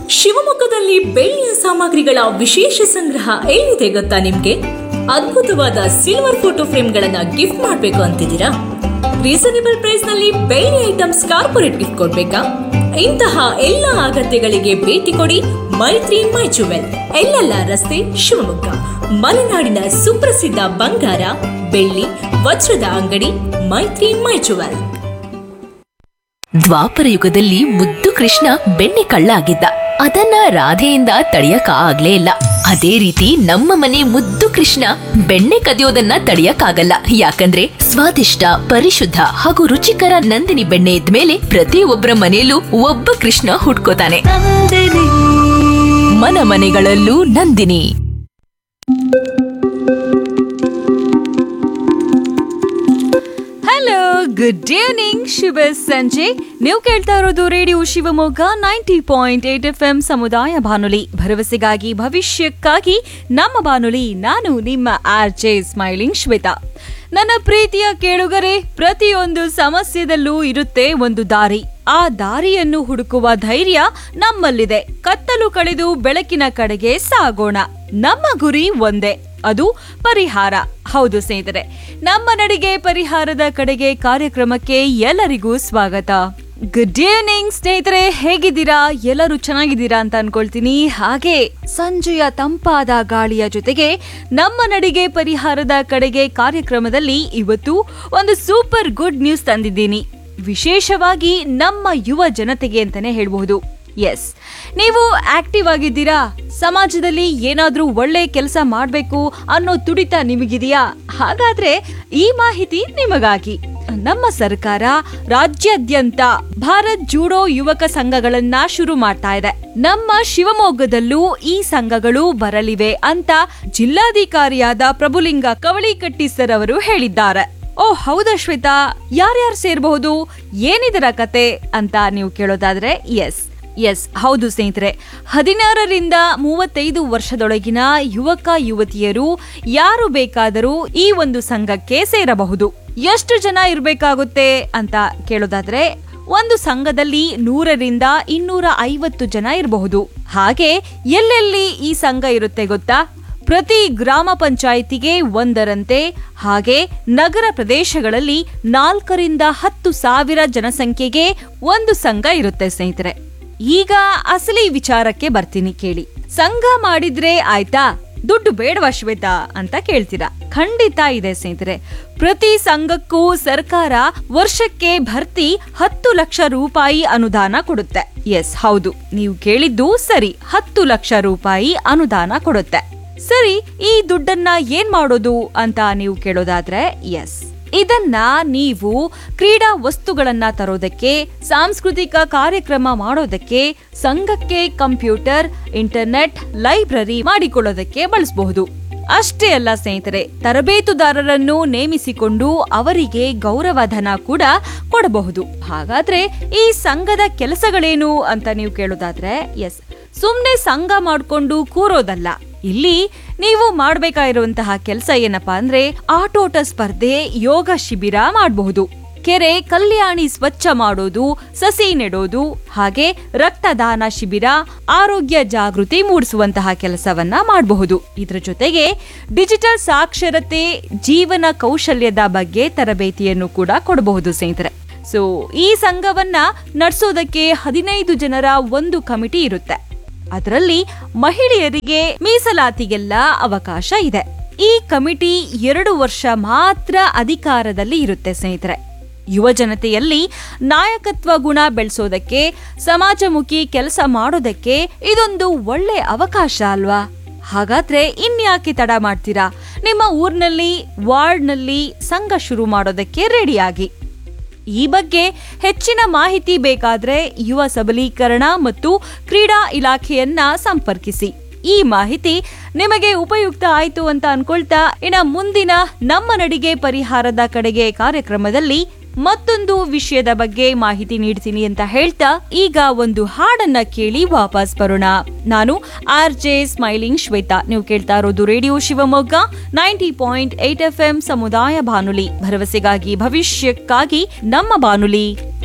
ಶಿವಮೊಗ್ಗದಲ್ಲಿ ಬೆಳ್ಳಿಯ ಸಾಮಗ್ರಿಗಳ ವಿಶೇಷ ಸಂಗ್ರಹ ಎಲ್ಲಿದೆ ಗೊತ್ತಾ ನಿಮ್ಗೆ ಅದ್ಭುತವಾದ ಸಿಲ್ವರ್ ಫೋಟೋ ಫ್ರೇಮ್ಗಳನ್ನ ಗಿಫ್ಟ್ ಮಾಡಬೇಕು ಅಂತಿದ್ದೀರಾ ರೀಸನೇಬಲ್ ಪ್ರೈಸ್ ನಲ್ಲಿ ಬೆಳ್ಳಿ ಐಟಮ್ಸ್ ಕಾರ್ಪೊರೇಟ್ ಗಿಫ್ಟ್ ಕೊಡ್ಬೇಕಾ ಇಂತಹ ಎಲ್ಲ ಅಗತ್ಯಗಳಿಗೆ ಭೇಟಿ ಕೊಡಿ ಮೈತ್ರಿ ಮೈ ಜುವೆಲ್ ಎಲ್ಲೆಲ್ಲ ರಸ್ತೆ ಶಿವಮೊಗ್ಗ ಮಲೆನಾಡಿನ ಸುಪ್ರಸಿದ್ಧ ಬಂಗಾರ ಬೆಳ್ಳಿ ವಜ್ರದ ಅಂಗಡಿ ಮೈತ್ರಿ ಮೈ ಜುವೆಲ್ ದ್ವಾಪರ ಯುಗದಲ್ಲಿ ಮುದ್ದು ಕೃಷ್ಣ ಬೆಣ್ಣೆ ಕಳ್ಳ ಆಗಿದ್ದ ಅದನ್ನ ರಾಧೆಯಿಂದ ತಡೆಯಕ ಆಗ್ಲೇ ಇಲ್ಲ ಅದೇ ರೀತಿ ನಮ್ಮ ಮನೆ ಮುದ್ದು ಕೃಷ್ಣ ಬೆಣ್ಣೆ ಕದಿಯೋದನ್ನ ತಡೆಯಕ್ಕಾಗಲ್ಲ ಯಾಕಂದ್ರೆ ಸ್ವಾದಿಷ್ಟ ಪರಿಶುದ್ಧ ಹಾಗೂ ರುಚಿಕರ ನಂದಿನಿ ಬೆಣ್ಣೆ ಇದ್ಮೇಲೆ ಪ್ರತಿಯೊಬ್ಬರ ಮನೆಯಲ್ಲೂ ಒಬ್ಬ ಕೃಷ್ಣ ಹುಟ್ಕೋತಾನೆ ಮನ ಮನೆಗಳಲ್ಲೂ ನಂದಿನಿ ಹಲೋ ಗುಡ್ ಈವ್ನಿಂಗ್ ಶುಭ ಸಂಜೆ ನೀವು ಕೇಳ್ತಾ ಇರೋದು radio Shivamogga ninety point eight F M ಸಮುದಾಯ ಬಾನುಲಿ ಭರವಸೆಗಾಗಿ ಭವಿಷ್ಯಕ್ಕಾಗಿ ನಮ್ಮ ಬಾನುಲಿ ನಾನು ನಿಮ್ಮ ಆರ್ ಜೆ ಸ್ಮೈಲಿಂಗ್ ಶ್ವೇತಾ ನನ್ನ ಪ್ರೀತಿಯ ಕೇಳುಗರೆ ಪ್ರತಿಯೊಂದು ಸಮಸ್ಯೆದಲ್ಲೂ ಇರುತ್ತೆ ಒಂದು ದಾರಿ ಆ ದಾರಿಯನ್ನು ಹುಡುಕುವ ಧೈರ್ಯ ನಮ್ಮಲ್ಲಿದೆ ಕತ್ತಲು ಕಳೆದು ಬೆಳಕಿನ ಕಡೆಗೆ ಸಾಗೋಣ ನಮ್ಮ ಗುರಿ ಒಂದೇ ಅದು ಪರಿಹಾರ ಹೌದು ಸ್ನೇಹಿತರೆ ನಮ್ಮ ನಡಿಗೆ ಪರಿಹಾರದ ಕಡೆಗೆ ಕಾರ್ಯಕ್ರಮಕ್ಕೆ ಎಲ್ಲರಿಗೂ ಸ್ವಾಗತ ಗುಡ್ ಈವ್ನಿಂಗ್ ಸ್ನೇಹಿತರೆ ಹೇಗಿದ್ದೀರಾ ಎಲ್ಲರೂ ಚೆನ್ನಾಗಿದ್ದೀರಾ ಅಂತ ಅನ್ಕೊಳ್ತೀನಿ ಹಾಗೆ ಸಂಜೆಯ ತಂಪಾದ ಗಾಳಿಯ ಜೊತೆಗೆ ನಮ್ಮ ನಡಿಗೆ ಪರಿಹಾರದ ಕಡೆಗೆ ಕಾರ್ಯಕ್ರಮದಲ್ಲಿ ಇವತ್ತು ಒಂದು ಸೂಪರ್ ಗುಡ್ ನ್ಯೂಸ್ ತಂದಿದ್ದೀನಿ ವಿಶೇಷವಾಗಿ ನಮ್ಮ ಯುವ ಜನತೆಗೆ ಅಂತಾನೆ ಹೇಳ್ಬಹುದು ಎಸ್ ನೀವು ಆಕ್ಟಿವ್ ಆಗಿದ್ದೀರಾ ಸಮಾಜದಲ್ಲಿ ಏನಾದ್ರೂ ಒಳ್ಳೆ ಕೆಲಸ ಮಾಡಬೇಕು ಅನ್ನೋ ತುಡಿತ ನಿಮಗಿದೆಯಾ ಹಾಗಾದ್ರೆ ಈ ಮಾಹಿತಿ ನಿಮಗಾಗಿ ನಮ್ಮ ಸರ್ಕಾರ ರಾಜ್ಯಾದ್ಯಂತ ಭಾರತ್ ಜೂಡೋ ಯುವಕ ಸಂಘಗಳನ್ನ ಶುರು ಮಾಡ್ತಾ ಇದೆ ನಮ್ಮ ಶಿವಮೊಗ್ಗದಲ್ಲೂ ಈ ಸಂಘಗಳು ಬರಲಿವೆ ಅಂತ ಜಿಲ್ಲಾಧಿಕಾರಿಯಾದ ಪ್ರಭುಲಿಂಗ ಕವಳಿಕಟ್ಟಿ ಸರ್ ಅವರು ಹೇಳಿದ್ದಾರೆ ಓ ಹೌದಾ ಶ್ವೇತಾ ಯಾರ್ಯಾರು ಸೇರಬಹುದು ಏನಿದರ ಕತೆ ಅಂತ ನೀವು ಕೇಳೋದಾದ್ರೆ ಎಸ್ ಎಸ್ ಹೌದು ಸ್ನೇಹಿತರೆ ಹದಿನಾರರಿಂದ ಮೂವತ್ತೈದು ವರ್ಷದೊಳಗಿನ ಯುವಕ ಯುವತಿಯರು ಯಾರು ಬೇಕಾದರೂ ಈ ಒಂದು ಸಂಘಕ್ಕೆ ಸೇರಬಹುದು ಎಷ್ಟು ಜನ ಇರಬೇಕಾಗುತ್ತೆ ಅಂತ ಕೇಳೋದಾದ್ರೆ ಒಂದು ಸಂಘದಲ್ಲಿ ನೂರರಿಂದ ಇನ್ನೂರ ಐವತ್ತು ಜನ ಇರಬಹುದು ಹಾಗೆ ಎಲ್ಲೆಲ್ಲಿ ಈ ಸಂಘ ಇರುತ್ತೆ ಗೊತ್ತಾ ಪ್ರತಿ ಗ್ರಾಮ ಪಂಚಾಯಿತಿಗೆ ಒಂದರಂತೆ ಹಾಗೆ ನಗರ ಪ್ರದೇಶಗಳಲ್ಲಿ ನಾಲ್ಕರಿಂದ ಹತ್ತು ಸಾವಿರ ಜನಸಂಖ್ಯೆಗೆ ಒಂದು ಸಂಘ ಇರುತ್ತೆ ಸ್ನೇಹಿತರೆ ಈಗ ಅಸಲಿ ವಿಚಾರಕ್ಕೆ ಬರ್ತೀನಿ ಕೇಳಿ ಸಂಘ ಮಾಡಿದ್ರೆ ಆಯ್ತಾ ದುಡ್ಡು ಬೇಡವಾ ಶ್ವೇತಾ ಅಂತ ಕೇಳ್ತೀರಾ ಖಂಡಿತ ಇದೆ ಸ್ನೇಹಿತರೆ ಪ್ರತಿ ಸಂಘಕ್ಕೂ ಸರ್ಕಾರ ವರ್ಷಕ್ಕೆ ಭರ್ತಿ ಹತ್ತು ಲಕ್ಷ ರೂಪಾಯಿ ಅನುದಾನ ಕೊಡುತ್ತೆ ಎಸ್ ಹೌದು ನೀವು ಕೇಳಿದ್ದು ಸರಿ ಹತ್ತು ಲಕ್ಷ ರೂಪಾಯಿ ಅನುದಾನ ಕೊಡುತ್ತೆ ಸರಿ ಈ ದುಡ್ಡನ್ನ ಏನ್ ಮಾಡೋದು ಅಂತ ನೀವು ಕೇಳೋದಾದ್ರೆ ಎಸ್ ಇದನ್ನ ನೀವು ಕ್ರೀಡಾ ವಸ್ತುಗಳನ್ನ ತರೋದಕ್ಕೆ ಸಾಂಸ್ಕೃತಿಕ ಕಾರ್ಯಕ್ರಮ ಮಾಡೋದಕ್ಕೆ ಸಂಘಕ್ಕೆ ಕಂಪ್ಯೂಟರ್ ಇಂಟರ್ನೆಟ್ ಲೈಬ್ರರಿ ಮಾಡಿಕೊಳ್ಳೋದಕ್ಕೆ ಬಳಸಬಹುದು ಅಷ್ಟೇ ಅಲ್ಲ ಸ್ನೇಹಿತರೆ ತರಬೇತುದಾರರನ್ನು ನೇಮಿಸಿಕೊಂಡು ಅವರಿಗೆ ಗೌರವಧನ ಕೂಡ ಕೊಡಬಹುದು ಹಾಗಾದ್ರೆ ಈ ಸಂಘದ ಕೆಲಸಗಳೇನು ಅಂತ ನೀವು ಕೇಳೋದಾದ್ರೆ ಎಸ್ ಸುಮ್ನೆ ಸಂಘ ಮಾಡ್ಕೊಂಡು ಕೂರೋದಲ್ಲ ಇಲ್ಲಿ ನೀವು ಮಾಡ್ಬೇಕಾಗಿರುವಂತಹ ಕೆಲಸ ಏನಪ್ಪಾ ಅಂದ್ರೆ ಆಟೋಟ ಸ್ಪರ್ಧೆ ಯೋಗ ಶಿಬಿರ ಮಾಡಬಹುದು ಕೆರೆ ಕಲ್ಯಾಣಿ ಸ್ವಚ್ಛ ಮಾಡೋದು ಸಸಿ ನೆಡೋದು ಹಾಗೆ ರಕ್ತದಾನ ಶಿಬಿರ ಆರೋಗ್ಯ ಜಾಗೃತಿ ಮೂಡಿಸುವಂತಹ ಕೆಲಸವನ್ನ ಮಾಡಬಹುದು ಇದ್ರ ಜೊತೆಗೆ ಡಿಜಿಟಲ್ ಸಾಕ್ಷರತೆ ಜೀವನ ಕೌಶಲ್ಯದ ಬಗ್ಗೆ ತರಬೇತಿಯನ್ನು ಕೂಡ ಕೊಡಬಹುದು ಸ್ನೇಹಿತರೆ ಸೊ ಈ ಸಂಘವನ್ನ ನಡೆಸೋದಕ್ಕೆ ಹದಿನೈದು ಜನರ ಒಂದು ಕಮಿಟಿ ಇರುತ್ತೆ ಅದರಲ್ಲಿ ಮಹಿಳೆಯರಿಗೆ ಮೀಸಲಾತಿಗೆಲ್ಲ ಅವಕಾಶ ಇದೆ ಈ ಕಮಿಟಿ ಎರಡು ವರ್ಷ ಮಾತ್ರ ಅಧಿಕಾರದಲ್ಲಿ ಇರುತ್ತೆ ಸ್ನೇಹಿತರೆ ಯುವ ಜನತೆಯಲ್ಲಿ ನಾಯಕತ್ವ ಗುಣ ಬೆಳೆಸೋದಕ್ಕೆ ಸಮಾಜಮುಖಿ ಕೆಲಸ ಮಾಡೋದಕ್ಕೆ ಇದೊಂದು ಒಳ್ಳೆ ಅವಕಾಶ ಅಲ್ವಾ ಹಾಗಾದ್ರೆ ಇನ್ಯಾಕೆ ತಡ ಮಾಡ್ತೀರಾ ನಿಮ್ಮ ಊರ್ನಲ್ಲಿ ವಾರ್ಡ್ನಲ್ಲಿ ಸಂಘ ಶುರು ಮಾಡೋದಕ್ಕೆ ರೆಡಿಯಾಗಿ ಈ ಬಗ್ಗೆ ಹೆಚ್ಚಿನ ಮಾಹಿತಿ ಬೇಕಾದ್ರೆ ಯುವ ಸಬಲೀಕರಣ ಮತ್ತು ಕ್ರೀಡಾ ಇಲಾಖೆಯನ್ನ ಸಂಪರ್ಕಿಸಿ ಈ ಮಾಹಿತಿ ನಿಮಗೆ ಉಪಯುಕ್ತ ಆಯ್ತು ಅಂತ ಅನ್ಕೊಳ್ತಾ ಇನ್ನ ಮುಂದಿನ ನಮ್ಮ ನಡಿಗೆ ಪರಿಹಾರದ ಕಡೆಗೆ ಕಾರ್ಯಕ್ರಮದಲ್ಲಿ ಮತ್ತೊಂದು ವಿಷಯದ ಬಗ್ಗೆ ಮಾಹಿತಿ ನೀಡ್ತೀನಿ ಅಂತ ಹೇಳ್ತಾ ಈಗ ಒಂದು ಹಾಡನ್ನ ಕೇಳಿ ವಾಪಸ್ ಬರೋಣ ನಾನು ಆರ್ ಜೆ ಸ್ಮೈಲಿಂಗ್ ಶ್ವೇತಾ ನೀವು ಕೇಳ್ತಾ ಇರೋದು radio Shivamogga ninety point eight F M ಸಮುದಾಯ ಬಾನುಲಿ ಭರವಸೆಗಾಗಿ ಭವಿಷ್ಯಕ್ಕಾಗಿ ನಮ್ಮ ಬಾನುಲಿ